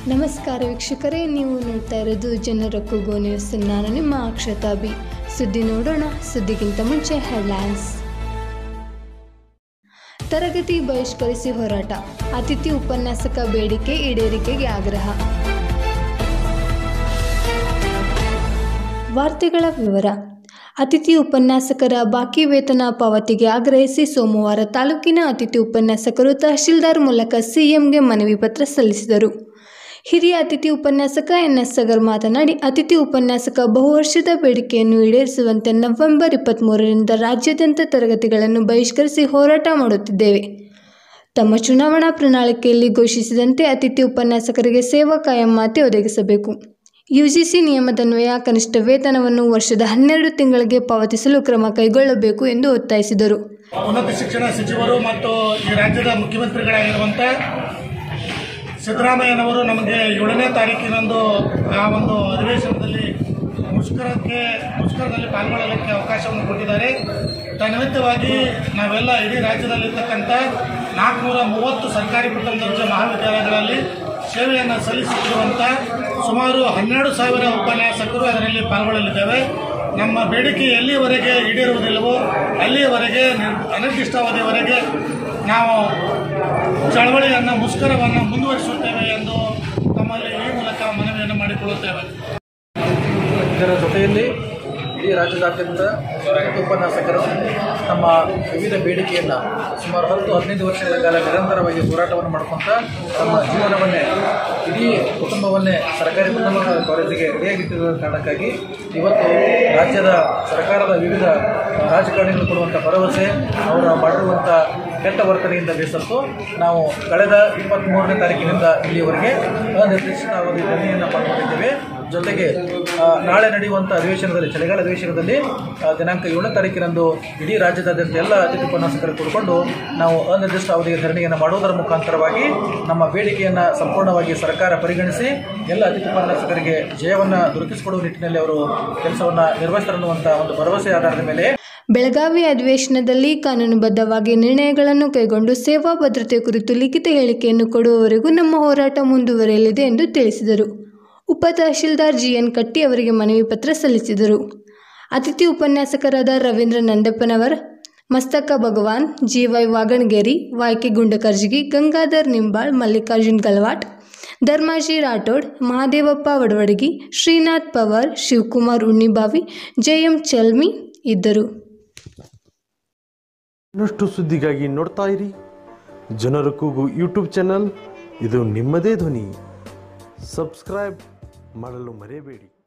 ನಮಸ್ಕಾರ ವೀಕ್ಷಕರೇ ನೀವು ನೋಡ್ತಾ ಇರೋದು ಜನರ ಕೂಗು ನ್ಯೂಸ್ ನಾನು ನಿಮ್ಮ ಅಕ್ಷತಾ ಬಿ ಸುದ್ದಿ ನೋಡೋಣ ಸುದ್ದಿಗಿಂತ ಮುಂಚೆ ಹೆಡ್ಲೈನ್ಸ್ ತರಗತಿ ಬಹಿಷ್ಕರಿಸಿ ಹೋರಾಟ ಅತಿಥಿ ಉಪನ್ಯಾಸಕ ಬೇಡಿಕೆ ಈಡೇರಿಕೆಗೆ ಆಗ್ರಹ ವಾರ್ತೆಗಳ ವಿವರ ಅತಿಥಿ ಉಪನ್ಯಾಸಕರ ಬಾಕಿ ವೇತನ ಪಾವತಿಗೆ ಆಗ್ರಹಿಸಿ ಸೋಮವಾರ ತಾಲೂಕಿನ ಅತಿಥಿ ಉಪನ್ಯಾಸಕರು ತಹಶೀಲ್ದಾರ್ ಮೂಲಕ ಸಿಎಂಗೆ ಮನವಿ ಪತ್ರ ಸಲ್ಲಿಸಿದರು ಹಿರಿಯ ಅತಿಥಿ ಉಪನ್ಯಾಸಕ ಎನ್ ಎಸ್ ಸಗರ್ ಮಾತನಾಡಿ ಅತಿಥಿ ಉಪನ್ಯಾಸಕ ಬಹುವರ್ಷದ ಬೇಡಿಕೆಯನ್ನು ಈಡೇರಿಸುವಂತೆ ನವೆಂಬರ್ ಇಪ್ಪತ್ತ್ಮೂರರಿಂದ ರಾಜ್ಯಾದ್ಯಂತ ತರಗತಿಗಳನ್ನು ಬಹಿಷ್ಕರಿಸಿ ಹೋರಾಟ ಮಾಡುತ್ತಿದ್ದೇವೆ ತಮ್ಮ ಚುನಾವಣಾ ಪ್ರಣಾಳಿಕೆಯಲ್ಲಿ ಘೋಷಿಸಿದಂತೆ ಅತಿಥಿ ಉಪನ್ಯಾಸಕರಿಗೆ ಸೇವಾ ಕಾಯಂ ಮಾತೆ ಒದಗಿಸಬೇಕು ಯುಜಿಸಿ ನಿಯಮದನ್ವಯ ಕನಿಷ್ಠ ವೇತನವನ್ನು ವರ್ಷದ ಹನ್ನೆರಡು ತಿಂಗಳಿಗೆ ಪಾವತಿಸಲು ಕ್ರಮ ಕೈಗೊಳ್ಳಬೇಕು ಎಂದು ಒತ್ತಾಯಿಸಿದರು ಉನ್ನತ ಶಿಕ್ಷಣ ಸಚಿವರು ಮತ್ತು ಈ ರಾಜ್ಯದ ಮುಖ್ಯಮಂತ್ರಿಗಳಾಗಿರುವಂಥ ಸಿದ್ದರಾಮಯ್ಯನವರು ನಮಗೆ ಏಳನೇ ತಾರೀಕಿನಂದು ಆ ಒಂದು ಅಧಿವೇಶನದಲ್ಲಿ ಮುಷ್ಕರಕ್ಕೆ ಮುಷ್ಕರದಲ್ಲಿ ಪಾಲ್ಗೊಳ್ಳಲಿಕ್ಕೆ ಅವಕಾಶವನ್ನು ಕೊಟ್ಟಿದ್ದಾರೆ ತನ್ನಿಮಿತ್ತವಾಗಿ ನಾವೆಲ್ಲ ಇಡೀ ರಾಜ್ಯದಲ್ಲಿರ್ತಕ್ಕಂಥ ನಾಲ್ಕುನೂರ ಮೂವತ್ತು ಸರ್ಕಾರಿ ಪ್ರಥಮ ದರ್ಜೆ ಮಹಾವಿದ್ಯಾಲಯಗಳಲ್ಲಿ ಸೇವೆಯನ್ನು ಸಲ್ಲಿಸುತ್ತಿರುವಂಥ ಸುಮಾರು ಹನ್ನೆರಡು ಸಾವಿರ ಉಪನ್ಯಾಸಕರು ಅದರಲ್ಲಿ ಪಾಲ್ಗೊಳ್ಳಲಿದ್ದೇವೆ ನಮ್ಮ ಬೇಡಿಕೆ ಎಲ್ಲಿವರೆಗೆ ಈಡೇರುವುದಿಲ್ಲವೋ ಅಲ್ಲಿಯವರೆಗೆ ನಿರ್- ಅನಿರ್ದಿಷ್ಟಾವಧಿಯವರೆಗೆ ನಾವು ಚಳವಳಿಯನ್ನು ಮುಷ್ಕರವನ್ನು ಮುಂದುವರಿಸುತ್ತೇವೆ ಎಂದು ತಮ್ಮಲ್ಲಿ ಈ ಮೂಲಕ ಮನವಿಯನ್ನು ಮಾಡಿಕೊಳ್ಳುತ್ತೇವೆ ಇದರ ಜೊತೆಯಲ್ಲಿ ಇಡೀ ರಾಜ್ಯದಾದ್ಯಂತ ಅತಿಥಿ ಉಪನ್ಯಾಸಕರು ನಮ್ಮ ವಿವಿಧ ಬೇಡಿಕೆಯನ್ನು ಸುಮಾರು ಹತ್ತು ಹದಿನೈದು ವರ್ಷಗಳ ಕಾಲ ನಿರಂತರವಾಗಿ ಹೋರಾಟವನ್ನು ಮಾಡ್ಕೊಂತ ತಮ್ಮ ಜೀವನವನ್ನೇ ಇಡೀ ಕುಟುಂಬವನ್ನೇ ಸರ್ಕಾರಿ ಪ್ರಥಮ ಕಾಲೇಜಿಗೆ ರೆಡಿಯಾಗಿಟ್ಟಿರುವ ಕಾರಣಕ್ಕಾಗಿ ಇವತ್ತು ರಾಜ್ಯದ ಸರ್ಕಾರದ ವಿವಿಧ ರಾಜಕಾರಣಿಗಳು ಕೊಡುವಂಥ ಭರವಸೆ ಅವರು ಮಾಡಿರುವಂಥ ಕೆಟ್ಟ ವರ್ತನೆಯಿಂದ ಬೇಸತ್ತು ನಾವು ಕಳೆದ ಇಪ್ಪತ್ತ್ಮೂರನೇ ತಾರೀಕಿನಿಂದ ಇಲ್ಲಿಯವರೆಗೆ ಅನಿರ್ದಿಷ್ಟಾವಧಿ ಧರಣಿಯನ್ನು ಪಾಲ್ಗೊಂಡಿದ್ದೇವೆ ಜೊತೆಗೆ ಆ, ನಾಳೆ ನಡೆಯುವಂಥ ಅಧಿವೇಶನದಲ್ಲಿ ಚಳಿಗಾಲ ಅಧಿವೇಶನದಲ್ಲಿ ಆ, ದಿನಾಂಕ ಏಳನೇ ತಾರೀಕಿನಂದು ಇಡೀ ರಾಜ್ಯದಾದ್ಯಂತ ಎಲ್ಲ ಅತಿಥಿ ಉಪನ್ಯಾಸಕರು ಕೂಡಿಕೊಂಡು ನಾವು ಅನಿರ್ದಿಷ್ಟ ಅವಧಿಗೆ ಧರಣಿಯನ್ನು ಮಾಡುವುದರ ಮುಖಾಂತರವಾಗಿ ನಮ್ಮ ಬೇಡಿಕೆಯನ್ನು ಸಂಪೂರ್ಣವಾಗಿ ಸರ್ಕಾರ ಪರಿಗಣಿಸಿ ಎಲ್ಲ ಅತಿಥಿ ಉಪನ್ಯಾಸಕರಿಗೆ ಜಯವನ್ನು ದೊರಕಿಸಿಕೊಡುವ ನಿಟ್ಟಿನಲ್ಲಿ ಅವರು ಕೆಲಸವನ್ನು ನಿರ್ವಹಿಸ್ತಾರೆ ಅನ್ನುವಂಥ ಒಂದು ಭರವಸೆ ಆಧಾರದ ಮೇಲೆ ಬೆಳಗಾವಿ ಅಧಿವೇಶನದಲ್ಲಿ ಕಾನೂನುಬದ್ಧವಾಗಿ ನಿರ್ಣಯಗಳನ್ನು ಕೈಗೊಂಡು ಸೇವಾ ಭದ್ರತೆ ಕುರಿತು ಲಿಖಿತ ಹೇಳಿಕೆಯನ್ನು ಕೊಡುವವರೆಗೂ ನಮ್ಮ ಹೋರಾಟ ಮುಂದುವರಿಯಲಿದೆ ಎಂದು ತಿಳಿಸಿದರು ಉಪ ತಹಶೀಲ್ದಾರ್ ಜಿಎನ್ ಕಟ್ಟಿ ಅವರಿಗೆ ಮನವಿ ಪತ್ರ ಸಲ್ಲಿಸಿದರು ಅತಿಥಿ ಉಪನ್ಯಾಸಕರಾದ Ravindra Nandappanavar Mastaka Bhagwan GY Vaganageri YK Gundakarjagi Gangadhar Nimbal Mallikarjun Galwat Dharmaji Rathod Mahadevappa Vadavadagi Srinath Pawar Shivakumar Unnibavi JM Chalmi ಇದ್ದರು ಇನ್ನಷ್ಟು ಸುದ್ದಿಗಾಗಿ ನೋಡ್ತಾ ಇರಿ ಜನರ ಕೂಗು ಯೂಟ್ಯೂಬ್ ಚಾನಲ್ ಇದು ನಿಮ್ಮದೇ ಧ್ವನಿ ಸಬ್ಸ್ಕ್ರೈಬ್ ಮಾಡಲು ಮರೆಯಬೇಡಿ